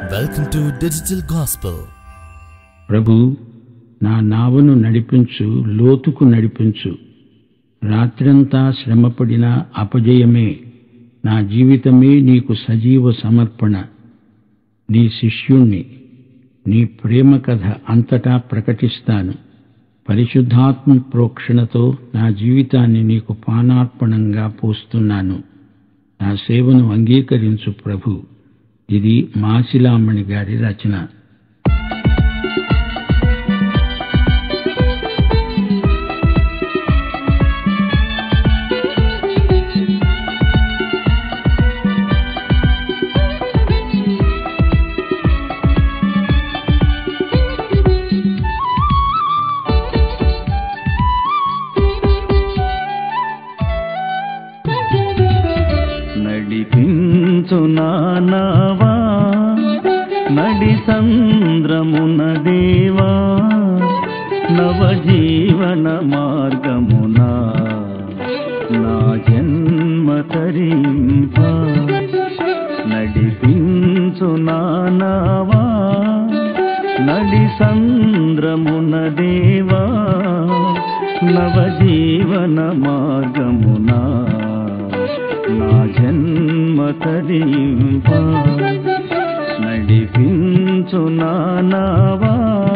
Welcome to Digital Gospel. ప్రభు నా నావను నడిపించు లోతుకు నడిపించు రాత్రంతా శ్రమపడిన అపజయమే నా జీవితమే నీకు సజీవ సమర్పణ నీ శిష్యుణ్ణి నీ ప్రేమ కథ అంతటా ప్రకటిస్తాను పరిశుద్ధాత్మ ప్రోక్షణతో నా జీవితాన్ని నీకు పానార్పణంగా పోస్తున్నాను నా సేవను అంగీకరించు ప్రభు ఇది మాసిలామణి గారి రచన నడిపించు నానావా నడి సంద్రమున దేవా నవజీవన మార్గమున నా జన్మ తరింప నడిపించు నానావా నడి సంద్రమున దేవా నవజీవన మార్గమునా నా జన్మ తరింప నడిపించు నానావా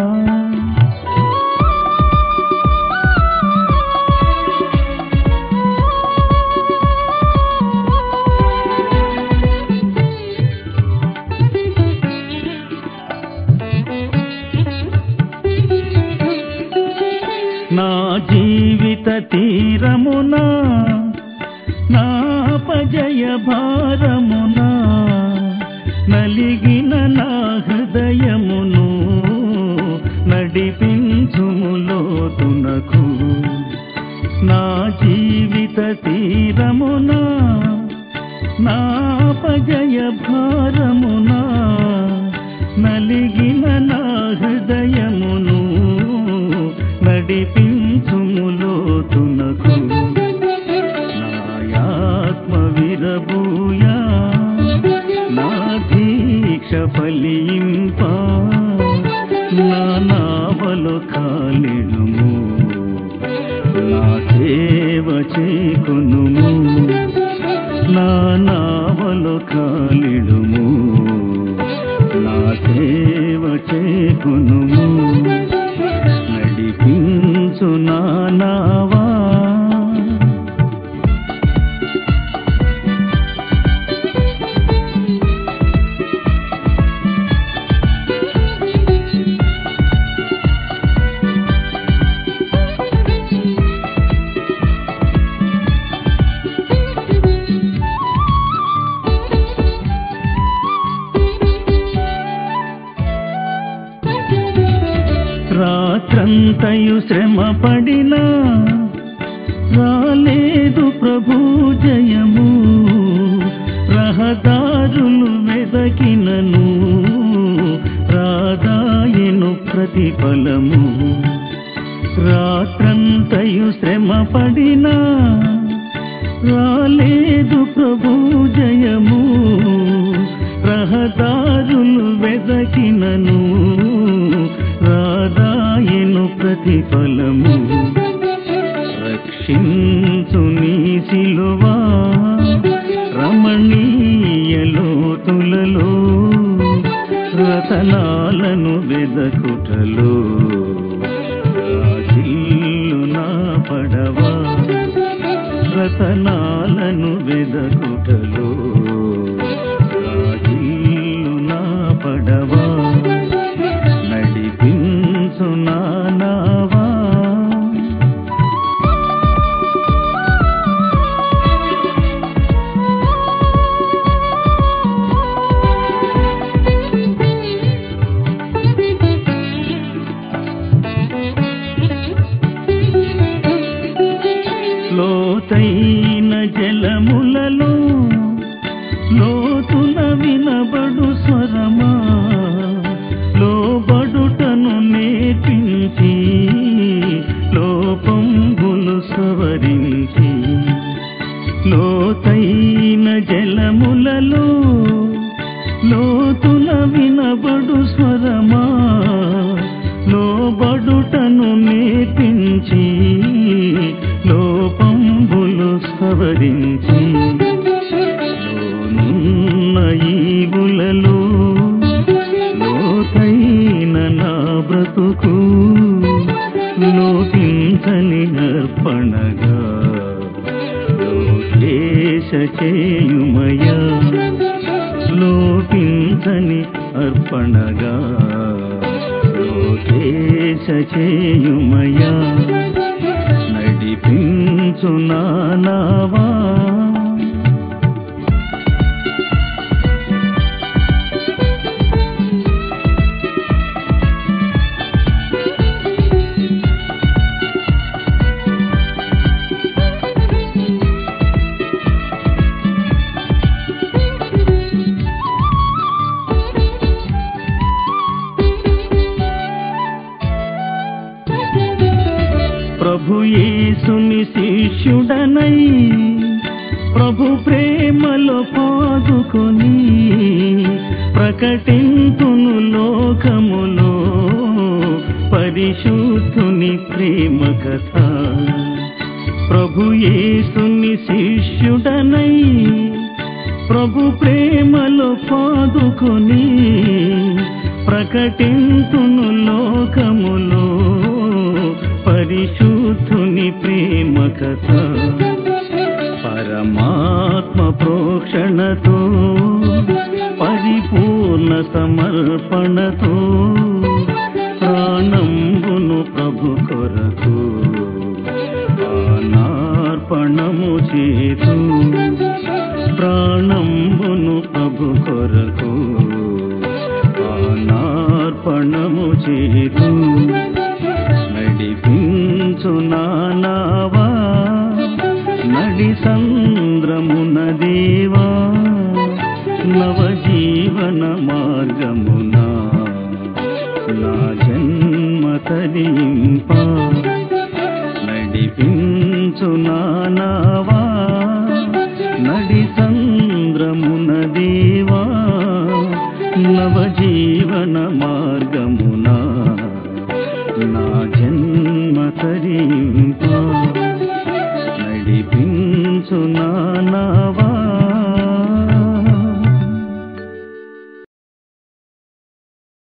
నా జీవిత తీరమునా నా పజయ భారమునా నలిగిన నా హృదయమును నడిపించుములోతునకు నా జీవిత తీరమునా నా పజయ భారమునా నలిగిన నా హృదయమును నడిపించుములోతునకు నాయాత్మ విరబూయా నా దీక్ష ఫలింప నా నావలు కాలిడుము నా సేవ చేకొనుము నా నావలు కాలిడుము నా సేవ చేకొనుము నడిపించు నా నావా రాత్రంతయు శ్రమ పడినా రాలేదు ప్రభు జయము రహదారులు వెదకినను రాదాయను ప్రతిఫలము రాత్రంతయు శ్రమ పడినా రాలేదు ప్రభు జయము రహదారులు వెదకినను రాదాయను ప్రతిఫలము రక్షించు నీ సిలువా రమణీయలోతులలో రతనాలను వెదకుటలో రాజిల్లు నా పడవా రతనాలను వెదకుటలో రాజిల్లు నా పడవా నడిపించు నా నావా లోతైన జలములలో లోతున వినబడు స్వరమా లోబడుటను నేర్పించి లోపంబులు సవరించి లోతైన జలములలో లోతున విన సవరించి లోనున్న ఈవులలో లోతైన నా బ్రతుకు లోపించని అర్పణగా లోకేశ చేయుమయా లోపించని అర్పణగా లోకేశ చేయుమయా నడిపించు నానావా ప్రభు యేసుని శిష్యుడనై ప్రభు ప్రేమలో పాదుకొని ప్రకటింతును లోకములో పరిశుద్ధుని ప్రేమ కథ ప్రభు యేసుని శిష్యుడనై ప్రభు ప్రేమలో పాదుకొని ప్రకటింతును లోకములో పరిశుద్ధుని ప్రేమ కథ పరమాత్మ ప్రోక్షణతో పరిపూర్ణ సమర్పణతో ప్రాణంబును ప్రభు కొరకు ప్రాణార్పణము చేతు ప్రాణంబును ప్రభు కొరకు ప్రాణార్పణము చేతు నడిపించు నానావా నడి సంద్రమున దేవా నవజీవన మార్గమున నా జన్మ తరింప నడిపించు నానావా నడి సంద్రమున దేవా నవజీవన మార్గమున నా జన్మ తరింప